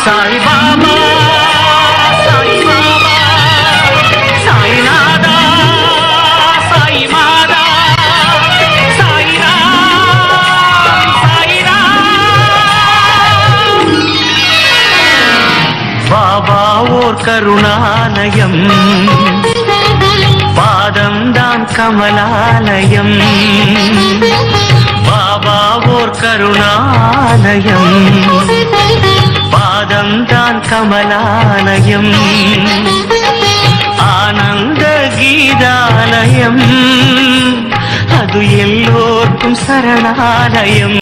சாய்பாபா சாய்பாபா சாய்நாதா சாய்மாதா சாய்ராம் சாய்ராம் பாபா ஓர் கருணாலயம் பாதம் தான் கமலாலயம் பாபா ஓர் கருணாலயம் பாதம் தான் கமலாலயம் ஆனந்த கீதாலயம் அது எல்லோர்க்கும் சரணாலயம்